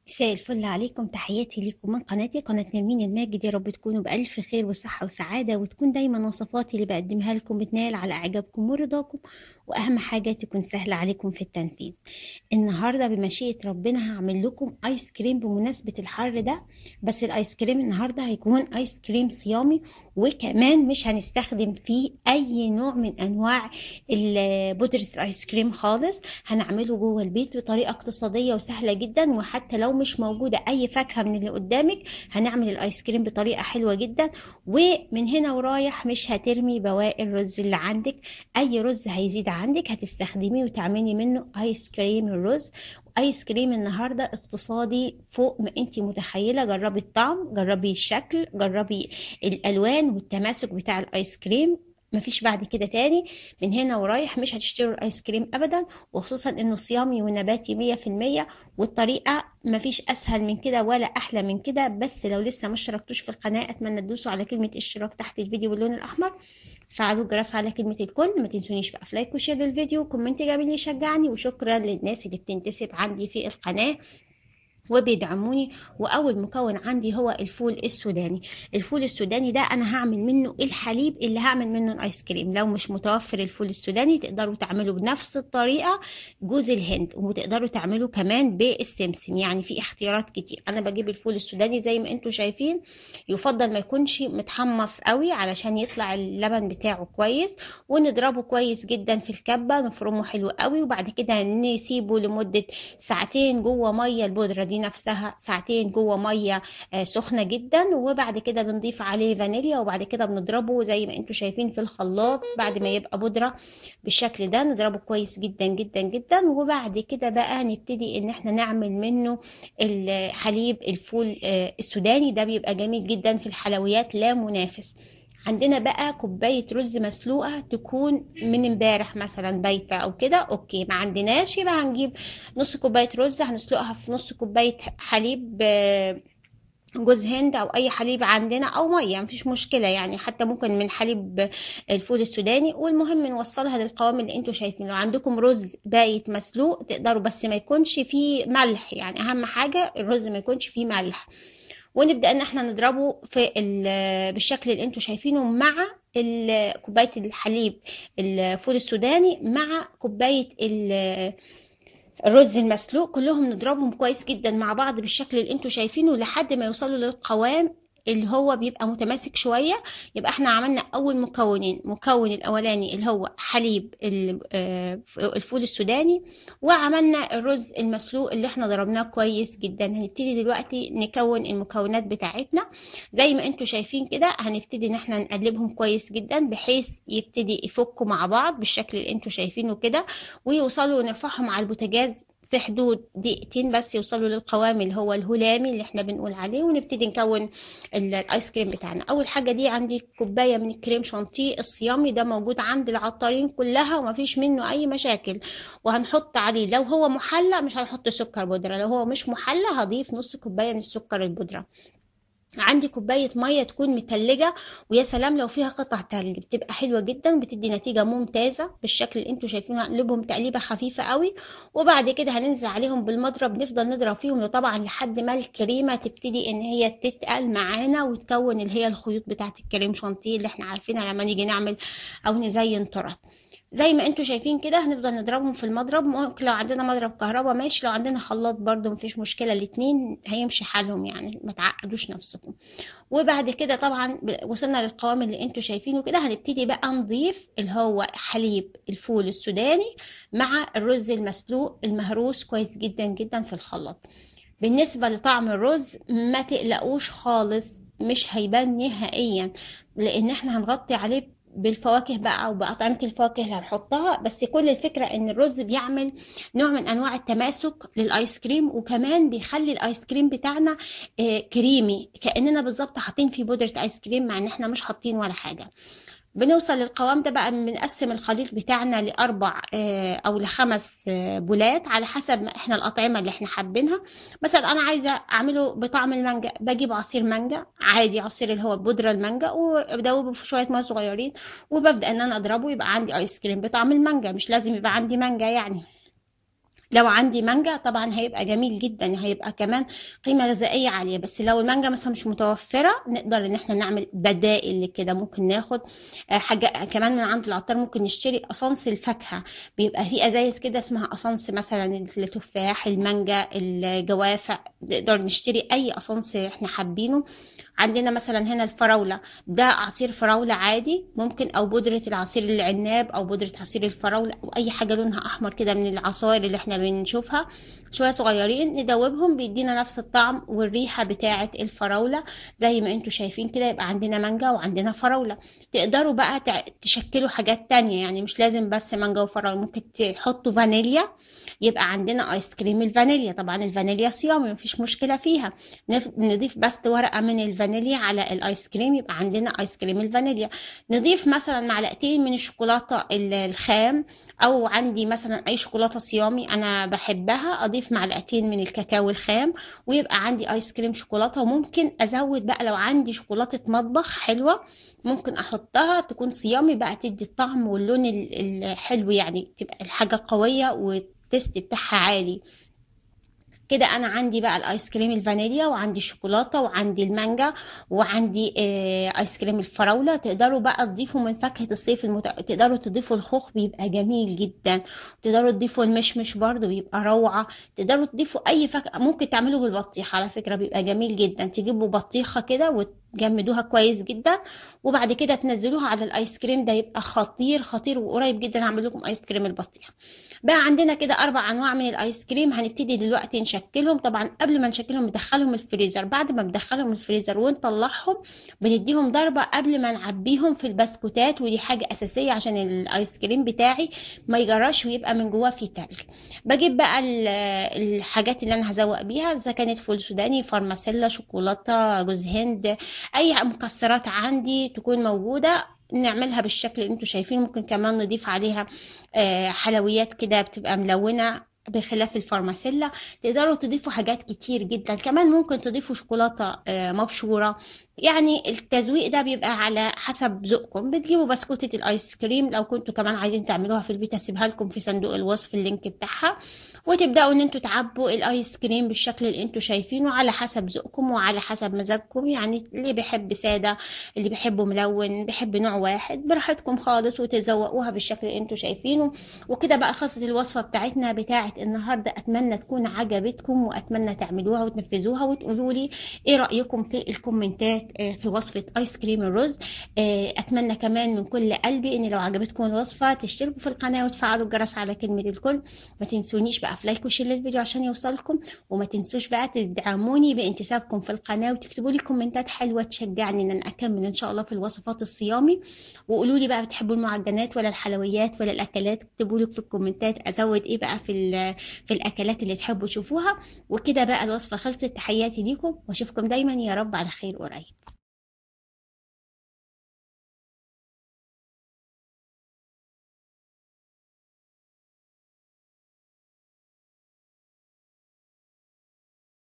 مساء الفل عليكم تحياتي ليكم من قناتي قناة نرمين الماجد يا رب تكونوا بألف خير وصحة وسعادة وتكون دايما وصفاتي اللي بقدمها لكم بتنال على إعجابكم ورضاكم وأهم حاجة تكون سهلة عليكم في التنفيذ النهاردة بمشيئة ربنا هعمل لكم آيس كريم بمناسبة الحر ده بس الآيس كريم النهاردة هيكون آيس كريم صيامي وكمان مش هنستخدم فيه أي نوع من أنواع ال- بودرة الآيس كريم خالص هنعمله جوه البيت بطريقة اقتصادية وسهلة جدا وحتى لو مش موجودة أي فاكهة من اللي قدامك هنعمل الآيس كريم بطريقة حلوة جدا ومن هنا ورايح مش هترمي بواقي الرز اللي عندك أي رز هيزيد عندك هتستخدميه وتعملي منه آيس كريم الرز ايس كريم النهارده اقتصادي فوق ما انت متخيله جربي الطعم جربي الشكل جربي الالوان والتماسك بتاع الايس كريم مفيش بعد كده تاني من هنا ورايح مش هتشتروا الايس كريم ابدا وخصوصا انه صيامي ونباتي مية في المية والطريقة مفيش اسهل من كده ولا احلى من كده بس لو لسه ما اشتركتوش في القناة اتمنى تدوسوا على كلمة اشتراك تحت الفيديو باللون الاحمر فعلوا الجرس على كلمة الكل ما تنسونيش بقى في لايك وشير للفيديو كومنت جميل يشجعني وشكرا للناس اللي بتنتسب عندي في القناة وبيدعموني واول مكون عندي هو الفول السوداني الفول السوداني ده انا هعمل منه الحليب اللي هعمل منه الايس كريم لو مش متوفر الفول السوداني تقدروا تعملوا بنفس الطريقه جوز الهند وتقدروا تعملوا كمان بالسمسم يعني في اختيارات كتير انا بجيب الفول السوداني زي ما انتم شايفين يفضل ما يكونش متحمص قوي علشان يطلع اللبن بتاعه كويس ونضربه كويس جدا في الكبه نفرمه حلو قوي وبعد كده نسيبه لمده ساعتين جوه ميه البودره دي نفسها ساعتين جوه ميه آه، سخنه جدا وبعد كده بنضيف عليه فانيليا وبعد كده بنضربه زي ما انتم شايفين في الخلاط بعد ما يبقى بودره بالشكل ده نضربه كويس جدا جدا جدا وبعد كده بقى نبتدي ان احنا نعمل منه الحليب الفول آه، السوداني ده بيبقى جميل جدا في الحلويات لا منافس عندنا بقى كوباية رز مسلوقة تكون من امبارح مثلا بايتة او كده اوكي ما عندناش يبقى هنجيب نص كوباية رز هنسلقها في نص كوباية حليب آه، جوز هند او اي حليب عندنا او ميه مفيش مشكله يعني حتى ممكن من حليب الفول السوداني والمهم نوصلها للقوام اللي انتوا شايفينه لو عندكم رز بايت مسلوق تقدروا بس ما يكونش فيه ملح يعني اهم حاجه الرز ما يكونش فيه ملح ونبدا ان احنا نضربه في ال- بالشكل اللي انتوا شايفينه مع ال- كوبايه الحليب الفول السوداني مع كوبايه ال- الرز المسلوق كلهم نضربهم كويس جدا مع بعض بالشكل اللي انتوا شايفينه لحد ما يوصلوا للقوام اللي هو بيبقى متماسك شوية يبقى احنا عملنا اول مكونين مكون الاولاني اللي هو حليب ال- آه، الفول السوداني وعملنا الرز المسلوق اللي احنا ضربناه كويس جدا هنبتدي دلوقتي نكون المكونات بتاعتنا زي ما انتوا شايفين كده هنبتدي ان احنا نقلبهم كويس جدا بحيث يبتدي يفكوا مع بعض بالشكل اللي انتوا شايفينه كده ويوصلوا نرفعهم على البوتاجاز في حدود دقيقتين بس يوصلوا للقوام اللي هو الهلامي اللي احنا بنقول عليه ونبتدي نكون ال- الايس كريم بتاعنا اول حاجه دي عندي كوبايه من الكريم شانتيه الصيامي ده موجود عند العطارين كلها ومفيش منه اي مشاكل وهنحط عليه لو هو محلى مش هنحط سكر بودره لو هو مش محلى هضيف نص كوبايه من السكر البودره عندي كوباية مية تكون متلجة ويا سلام لو فيها قطع تلج بتبقى حلوة جدا بتدي نتيجة ممتازة بالشكل اللي انتوا شايفينه هنقلبهم تقليبة خفيفة قوي وبعد كده هننزل عليهم بالمضرب نفضل نضرب فيهم طبعا لحد ما الكريمة تبتدي ان هي تتقل معانا وتكون اللي هي الخيوط بتاعة الكريم شانتيه اللي احنا عارفينها لما نيجي نعمل او نزين تورت زي ما انتوا شايفين كده هنفضل نضربهم في المضرب ممكن لو عندنا مضرب كهرباء ماشي لو عندنا خلاط برضو مفيش مشكلة الاتنين هيمشي حالهم يعني ما تعقدوش نفسكم وبعد كده طبعا ب- وصلنا للقوام اللي انتوا شايفينه كده هنبتدي بقى نضيف اللي هو حليب الفول السوداني مع الرز المسلوق المهروس كويس جدا جدا في الخلاط بالنسبة لطعم الرز ما تقلقوش خالص مش هيبان نهائيا لان احنا هنغطي عليه بالفواكه بقى او بأطعمة الفواكه اللي هنحطها بس كل الفكرة ان الرز بيعمل نوع من انواع التماسك للايس كريم وكمان بيخلي الايس كريم بتاعنا آه، كريمي كأننا بالظبط حاطين فيه بودرة ايس كريم مع ان احنا مش حاطين ولا حاجة بنوصل للقوام ده بقى بنقسم الخليط بتاعنا لأربع آه، أو لخمس آه، بولات على حسب ما احنا الأطعمة اللي احنا حابينها مثلا أنا عايزة أعمله بطعم المانجا بجيب عصير مانجا عادي عصير اللي هو بودرة المانجا وبدوبه في شوية ماء صغيرين وببدأ إن أنا أضربه يبقى عندي آيس كريم بطعم المانجا مش لازم يبقى عندي مانجا يعني لو عندي مانجا طبعا هيبقى جميل جدا هيبقى كمان قيمة غذائية عالية بس لو المانجا مثلا مش متوفرة نقدر ان احنا نعمل بدائل لكده ممكن ناخد آه، حاجة كمان من عند العطار ممكن نشتري قصنص الفاكهة بيبقى في ازايز كده اسمها قصنص مثلا التفاح المانجا الجوافع نقدر نشتري اي قصنص احنا حابينه عندنا مثلا هنا الفراولة ده عصير فراولة عادي ممكن او بودرة العصير العناب او بودرة عصير الفراولة او اي حاجة لونها احمر كده من العصائر اللي احنا بنشوفها شوية صغيرين ندوبهم بيدينا نفس الطعم والريحة بتاعة الفراولة زي ما انتوا شايفين كده يبقى عندنا مانجا وعندنا فراولة تقدروا بقى تشكلوا حاجات تانية يعني مش لازم بس مانجا وفراولة ممكن تحطوا فانيليا يبقى عندنا ايس كريم الفانيليا طبعا الفانيليا صيامي مفيش مشكلة فيها نضيف بس ورقة من الفانيليا على الايس كريم يبقى عندنا ايس كريم الفانيليا نضيف مثلا معلقتين من الشوكولاتة الخام او عندي مثلا اي شوكولاتة صيامي انا بحبها اضيف معلقتين من الكاكاو الخام ويبقى عندي ايس كريم شوكولاتة وممكن ازود بقى لو عندي شوكولاتة مطبخ حلوة ممكن احطها تكون صيامي بقى تدي الطعم واللون الحلو يعني تبقى الحاجة قوية والتست بتاعها عالي كده انا عندي بقى الايس كريم الفانيليا وعندي الشوكولاته وعندي المانجا وعندي آه ايس كريم الفراوله تقدروا بقى تضيفوا من فاكهه الصيف المت... تقدروا تضيفوا الخوخ بيبقى جميل جدا تقدروا تضيفوا المشمش برضو بيبقى روعه تقدروا تضيفوا اي فاكهه ممكن تعملوا بالبطيخ على فكره بيبقى جميل جدا تجيبوا بطيخه كده وت... جمدوها كويس جدا وبعد كده تنزلوها على الايس كريم ده يبقى خطير خطير وقريب جدا هعمل لكم ايس كريم البطيخ بقى عندنا كده اربع انواع من الايس كريم هنبتدي دلوقتي نشكلهم طبعا قبل ما نشكلهم ندخلهم الفريزر بعد ما بندخلهم الفريزر ونطلعهم بنديهم ضربه قبل ما نعبيهم في البسكوتات ودي حاجه اساسيه عشان الايس كريم بتاعي ما يجرش ويبقى من جواه فيه تلج بجيب بقى الحاجات اللي انا هزوق بيها اذا كانت فول سوداني فارماسيلا شوكولاته جوز هند اي مكسرات عندي تكون موجودة نعملها بالشكل اللي انتوا شايفينه ممكن كمان نضيف عليها حلويات كده بتبقى ملونة بخلاف الفارماسيلا تقدروا تضيفوا حاجات كتير جدا كمان ممكن تضيفوا شوكولاتة مبشورة يعني التزويق ده بيبقى على حسب ذوقكم بتجيبوا بسكوتة الايس كريم لو كنتوا كمان عايزين تعملوها في البيت هسيبها لكم في صندوق الوصف اللينك بتاعها وتبداوا ان انتوا تعبوا الايس كريم بالشكل اللي انتوا شايفينه على حسب ذوقكم وعلى حسب مزاجكم يعني اللي بيحب ساده اللي بيحبه ملون بيحب نوع واحد براحتكم خالص وتزوقوها بالشكل اللي انتوا شايفينه وكده بقى خلصت الوصفه بتاعتنا بتاعه النهارده اتمنى تكون عجبتكم واتمنى تعملوها وتنفذوها وتقولوا لي ايه رايكم في الكومنتات في وصفه ايس كريم الرز اتمنى كمان من كل قلبي ان لو عجبتكم الوصفه تشتركوا في القناه وتفعلوا الجرس على كلمه الكل ما تنسونيش بقى في لايك وشير للفيديو عشان يوصلكم وما تنسوش بقى تدعموني بانتسابكم في القناه وتكتبوا لي كومنتات حلوه تشجعني ان انا اكمل ان شاء الله في الوصفات الصيامي وقولوا لي بقى بتحبوا المعجنات ولا الحلويات ولا الاكلات اكتبوا لي في الكومنتات ازود ايه بقى في في الاكلات اللي تحبوا تشوفوها وكده بقى الوصفه خلصت تحياتي ليكم واشوفكم دايما يا رب على خير قريب